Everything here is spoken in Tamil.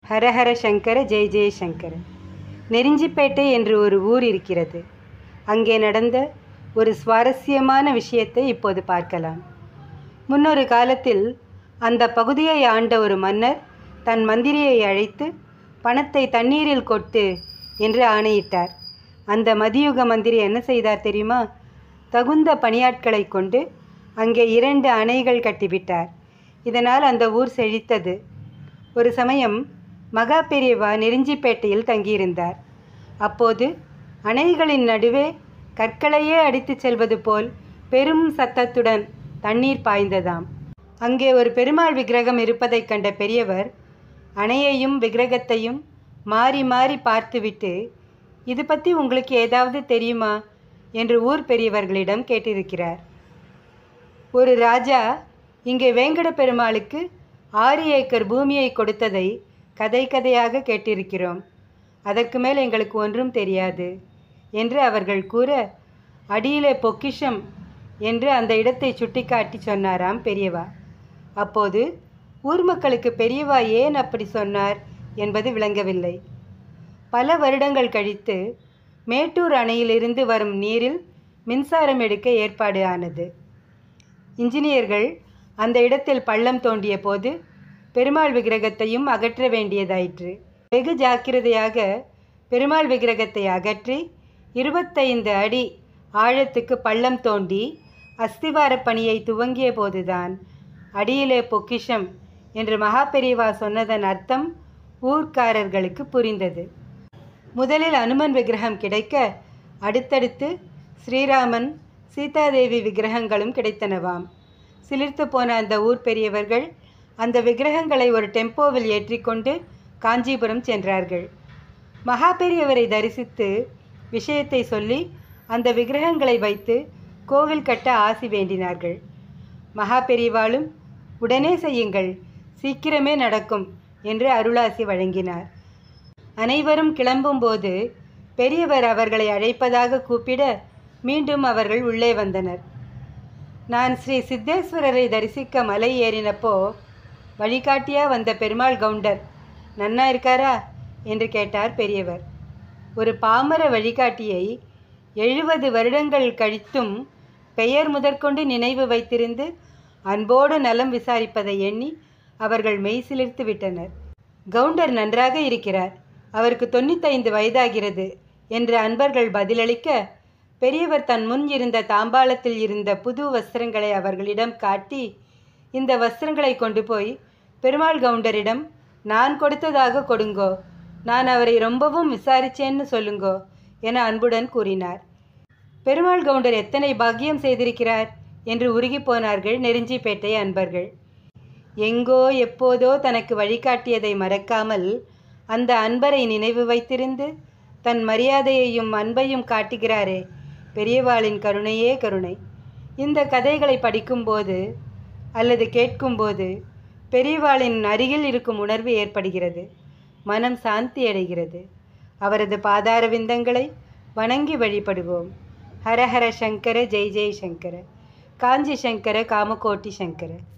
ஹரஹர சங்கர ஜெய ஜெய சங்கர நெருஞ்சிப்பேட்டை என்று ஒரு ஊர் இருக்கிறது அங்கே நடந்த ஒரு சுவாரஸ்யமான விஷயத்தை இப்போது பார்க்கலாம் முன்னொரு காலத்தில் அந்த பகுதியை ஆண்ட ஒரு மன்னர் தன் மந்திரியை அழைத்து பணத்தை தண்ணீரில் கொட்டு என்று ஆணையிட்டார் அந்த மதியுக மந்திரி என்ன செய்தார் தெரியுமா தகுந்த பணியாட்களை கொண்டு அங்கே இரண்டு அணைகள் கட்டிவிட்டார் இதனால் அந்த ஊர் செழித்தது ஒரு சமயம் மகா பெரியவா நெருஞ்சிப்பேட்டையில் தங்கியிருந்தார் அப்போது அணைகளின் நடுவே கற்களையே அடித்துச் செல்வது போல் பெரும் சத்தத்துடன் தண்ணீர் பாய்ந்ததாம் அங்கே ஒரு பெருமாள் விக்கிரகம் இருப்பதைக் கண்ட பெரியவர் அணையையும் விக்கிரகத்தையும் மாறி மாறி பார்த்துவிட்டு இது பற்றி உங்களுக்கு ஏதாவது தெரியுமா என்று ஊர் பெரியவர்களிடம் கேட்டிருக்கிறார் ஒரு ராஜா இங்கே வேங்கட பெருமாளுக்கு ஆறு ஏக்கர் பூமியை கொடுத்ததை கதை கதையாக கேட்டிருக்கிறோம் அதற்கு மேல் எங்களுக்கு ஒன்றும் தெரியாது என்று அவர்கள் கூற அடியிலே பொக்கிஷம் என்று அந்த இடத்தை சுட்டிக்காட்டி சொன்னாராம் பெரியவா அப்போது ஊர் மக்களுக்கு பெரியவா ஏன் அப்படி சொன்னார் என்பது விளங்கவில்லை பல வருடங்கள் கழித்து மேட்டூர் அணையிலிருந்து வரும் நீரில் மின்சாரம் எடுக்க ஏற்பாடு ஆனது இன்ஜினியர்கள் அந்த இடத்தில் பள்ளம் தோண்டிய போது பெருமாள் விக்கிரகத்தையும் அகற்ற வேண்டியதாயிற்று வெகு ஜாக்கிரதையாக பெருமாள் விக்கிரகத்தை அகற்றி இருபத்தைந்து அடி ஆழத்துக்கு பள்ளம் தோண்டி அஸ்திவார பணியை துவங்கிய போதுதான் அடியிலே பொக்கிஷம் என்று மகா பெரியவா சொன்னதன் அர்த்தம் ஊர்க்காரர்களுக்கு புரிந்தது முதலில் அனுமன் விக்கிரகம் கிடைக்க அடுத்தடுத்து ஸ்ரீராமன் சீதாதேவி விக்கிரகங்களும் கிடைத்தனவாம் சிலிர்த்து போன அந்த ஊர் பெரியவர்கள் அந்த விக்கிரகங்களை ஒரு டெம்போவில் ஏற்றிக்கொண்டு காஞ்சிபுரம் சென்றார்கள் மகா பெரியவரை தரிசித்து விஷயத்தை சொல்லி அந்த விக்கிரகங்களை வைத்து கோவில் கட்ட ஆசி வேண்டினார்கள் மகா பெரியவாளும் உடனே செய்யுங்கள் சீக்கிரமே நடக்கும் என்று அருளாசி வழங்கினார் அனைவரும் கிளம்பும்போது பெரியவர் அவர்களை அழைப்பதாக கூப்பிட மீண்டும் அவர்கள் உள்ளே வந்தனர் நான் ஸ்ரீ சித்தேஸ்வரரை தரிசிக்க மலை ஏறினப்போ வழிகாட்டியா வந்த பெருமாள் கவுண்டர் நன்னா இருக்காரா என்று கேட்டார் பெரியவர் ஒரு பாமர வழிகாட்டியை எழுபது வருடங்கள் கழித்தும் பெயர் முதற்கொண்டு நினைவு வைத்திருந்து அன்போடு நலம் விசாரிப்பதை எண்ணி அவர்கள் மெய் சிலிர்த்து விட்டனர் கவுண்டர் நன்றாக இருக்கிறார் அவருக்கு தொண்ணூத்தைந்து வயதாகிறது என்று அன்பர்கள் பதிலளிக்க பெரியவர் தன் முன் இருந்த தாம்பாளத்தில் இருந்த புது வஸ்திரங்களை அவர்களிடம் காட்டி இந்த வஸ்திரங்களை கொண்டு போய் பெருமாள் கவுண்டரிடம் நான் கொடுத்ததாக கொடுங்கோ நான் அவரை ரொம்பவும் விசாரிச்சேன்னு சொல்லுங்கோ என அன்புடன் கூறினார் பெருமாள் கவுண்டர் எத்தனை பாக்கியம் செய்திருக்கிறார் என்று உருகி போனார்கள் நெருஞ்சிப்பேட்டை அன்பர்கள் எங்கோ எப்போதோ தனக்கு வழிகாட்டியதை மறக்காமல் அந்த அன்பரை நினைவு வைத்திருந்து தன் மரியாதையையும் அன்பையும் காட்டுகிறாரே பெரியவாளின் கருணையே கருணை இந்த கதைகளை படிக்கும்போது அல்லது கேட்கும்போது பெரியவாளின் அருகில் இருக்கும் உணர்வு ஏற்படுகிறது மனம் சாந்தி அடைகிறது அவரது பாதார விந்தங்களை வணங்கி வழிபடுவோம் ஹரஹர சங்கர ஜெய் ஜெய் சங்கர காஞ்சி சங்கர காமகோட்டி சங்கர